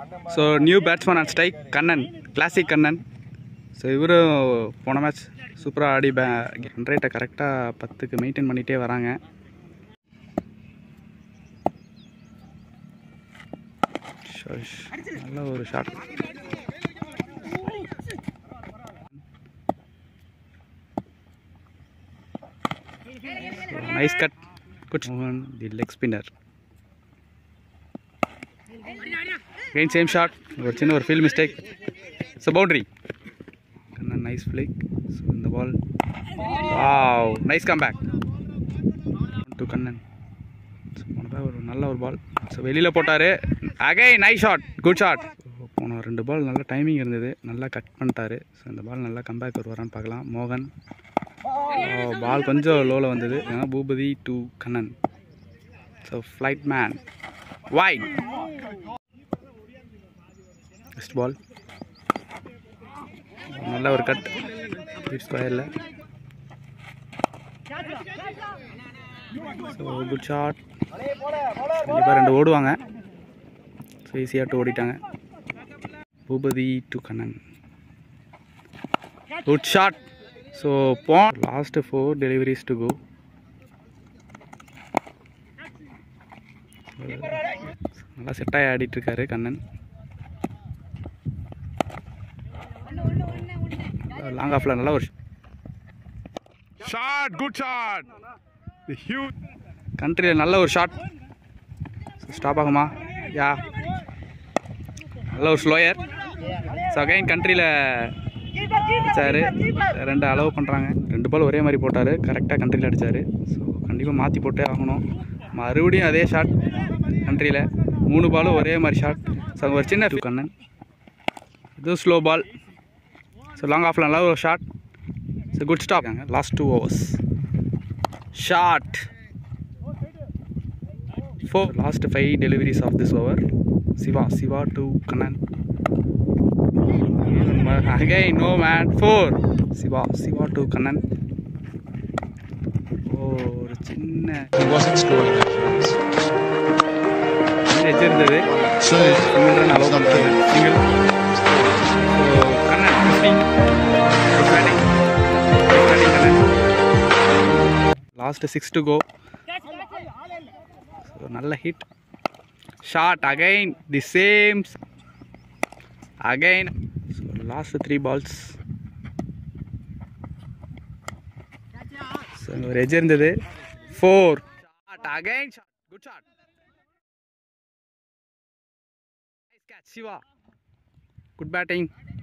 So new batsman on strike Kannan classic Kannan so இவரும் போன match சூப்பராக ஆடி பே ரன் ரேட்டை கரெக்டாக பத்துக்கு மெயின்டைன் பண்ணிகிட்டே வராங்க ஷோஷ். நல்ல ஒரு ஷாட் நைஸ் கட் குட் மோகன் the leg spinner again same shot ஒரு சின்ன ஒரு feel mistake so boundary Kannan nice flick so இந்த ball wow nice come back to Kannan so போனதா ஒரு நல்ல ஒரு பால் ஸோ வெளியில் போட்டார் again nice shot good shot போன ரெண்டு பால் நல்ல டைமிங் இருந்தது நல்லா கட் பண்ணிட்டாரு ஸோ இந்த பால் நல்லா கம்பேக் வருவாரான்னு பார்க்கலாம் மோகன் பால் கொஞ்சம் லோவில் வந்தது ஏன்னா Boopathi to Kannan so flight man wide first ball நல்ல ஒரு கட் ஸ்கொயரில் ஸோ குட் ஷாட் கண்டிப்பாக ரெண்டு ஓடுவாங்க ஸோ ஈஸியாக ஓடிட்டாங்க Boopathi to Kannan good shot so போ last four deliveries to go நல்லா செட்டாகி ஆடிட்டு இருக்காரு கண்ணன் லாங் ஆஃப்ல நல்ல ஒரு Shot, good shot. The huge. கண்ட்ரியில் நல்ல ஒரு ஷாட் ஸ்டாப் ஆகுமா யா நல்ல ஒரு ஸ்லோயர் ஸோ அகைன் கண்ட்ரியில் அடித்தார் ரெண்டு அலோவ் பண்ணுறாங்க ரெண்டு பால் ஒரே மாதிரி போட்டார் கரெக்டாக கண்ட்ரியில் அடித்தார் ஸோ கண்டிப்பாக மாற்றி போட்டே ஆகணும் மறுபடியும் அதே ஷாட் கண்ட்ரியில் மூணு பாலும் ஒரே மாதிரி ஷாட் ஸோ ஒரு சின்ன கண்ணன் இதுவும் ஸ்லோ பால் ஸோ லாங் ஆஃப்ல நல்ல ஒரு shot so good stop last two overs shot four last five deliveries of this over siva siva to kanan again no man four siva siva to kanan ஓ ஒரு சின்ன He wasn't scoring that runs. Edge இருந்தது So single run allow பண்ணுறது single so Kannan ஃபிஃப்டிங் batting batting Kannan last six to go so நல்ல hit shot again the same again so last three balls so ஒரு edge இருந்தது four shot again shot good shot Nice catch, Shiva. Good batting.